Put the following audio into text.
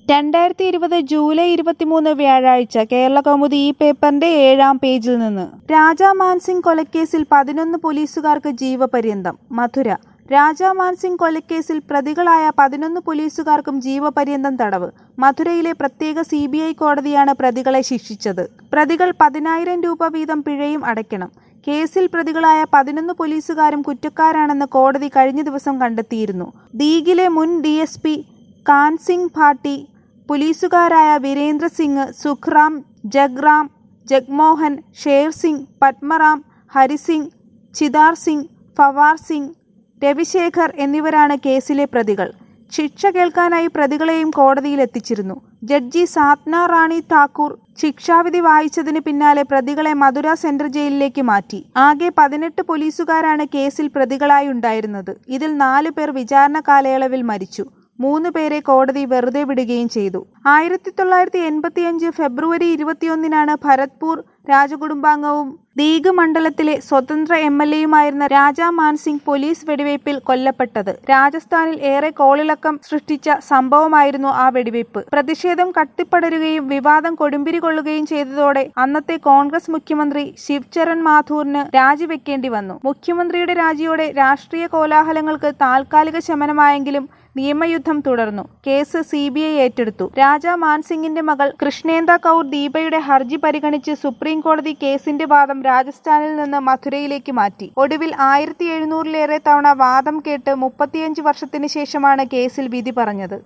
രണ്ടായിരത്തി ഇരുപത് ജൂലൈ ഇരുപത്തിമൂന്ന് വ്യാഴാഴ്ച കേരളകൗമുദി ഈ പേപ്പറിന്റെ ഏഴാം പേജിൽ നിന്ന് രാജാ മാൻസിംഗ് കൊലക്കേസിൽ പതിനൊന്ന് പോലീസുകാർക്ക് ജീവപര്യന്തം മധുര രാജാ മാൻസിംഗ് കൊലക്കേസിൽ പ്രതികളായ പതിനൊന്ന് പോലീസുകാർക്കും ജീവപര്യന്തം തടവ് മധുരയിലെ പ്രത്യേക സി ബി ഐ കോടതിയാണ് പ്രതികളെ ശിക്ഷിച്ചത് പ്രതികൾ പതിനായിരം രൂപ വീതം പിഴയും അടയ്ക്കണം കേസിൽ പ്രതികളായ പതിനൊന്ന് പോലീസുകാരും കുറ്റക്കാരാണെന്ന് കോടതി കഴിഞ്ഞ ദിവസം കണ്ടെത്തിയിരുന്നു ദീഗിലെ മുൻ D S P Kan Singh Bhati പോലീസുകാരായ വീരേന്ദ്ര സിംഗ് സുഖ്റാം ജഗ്റാം ജഗ്മോഹൻ ഷേർ സിംഗ് പത്മറാം ഹരിസിംഗ് ചിദാർ സിംഗ് ഫവാർ സിംഗ് രവിശേഖർ എന്നിവരാണ് കേസിലെ പ്രതികൾ ശിക്ഷ കേൾക്കാനായി പ്രതികളെയും കോടതിയിൽ എത്തിച്ചിരുന്നു ജഡ്ജി സാത്ന റാണി ഠാക്കൂർ ശിക്ഷാവിധി വായിച്ചതിന് പിന്നാലെ പ്രതികളെ മധുര സെൻട്രൽ ജയിലിലേക്ക് മാറ്റി ആകെ പതിനെട്ട് പോലീസുകാരാണ് കേസിൽ പ്രതികളായി ഉണ്ടായിരുന്നത് ഇതിൽ നാലു പേർ വിചാരണ കാലയളവിൽ മരിച്ചു മൂന്ന് പേരെ കോടതി വെറുതെ വിടുകയും ചെയ്തു ആയിരത്തി തൊള്ളായിരത്തി എൺപത്തിയഞ്ച് ഫെബ്രുവരി ഇരുപത്തിയൊന്നിനാണ് ഭരത്പൂർ രാജകുടുംബാംഗവും ദീഗ് മണ്ഡലത്തിലെ സ്വതന്ത്ര എം എൽ എയുമായിരുന്ന രാജാ മാൻസിംഗ് പോലീസ് വെടിവയ്പിൽ കൊല്ലപ്പെട്ടത് രാജസ്ഥാനിൽ ഏറെ കോളിളക്കം സൃഷ്ടിച്ച സംഭവമായിരുന്നു ആ വെടിവയ്പ് പ്രതിഷേധം കത്തിപ്പടരുകയും വിവാദം കൊടുമ്പിരി കൊള്ളുകയും ചെയ്തതോടെ അന്നത്തെ കോൺഗ്രസ് മുഖ്യമന്ത്രി ശിവ്ചരൺ മാഥൂറിന് രാജിവെക്കേണ്ടി വന്നു മുഖ്യമന്ത്രിയുടെ രാജിയോടെ രാഷ്ട്രീയ കോലാഹലങ്ങൾക്ക് താൽക്കാലിക ശമനമായെങ്കിലും നിയമയുദ്ധം തുടർന്നു കേസ് സി ബി ഐ ഏറ്റെടുത്തു രാജാ മാൻസിംഗിന്റെ മകൾ കൃഷ്ണേന്ദ കൗർ ദീപയുടെ ഹർജി പരിഗണിച്ച് സുപ്രീം കോടതി കേസിന്റെ വാദം രാജസ്ഥാനിൽ നിന്ന് മഥുരയിലേക്ക് മാറ്റി ഒടുവിൽ ആയിരത്തി എഴുന്നൂറിലേറെ തവണ വാദം കേട്ട് മുപ്പത്തിയഞ്ച് വർഷത്തിന് ശേഷമാണ് കേസിൽ വിധി പറഞ്ഞത്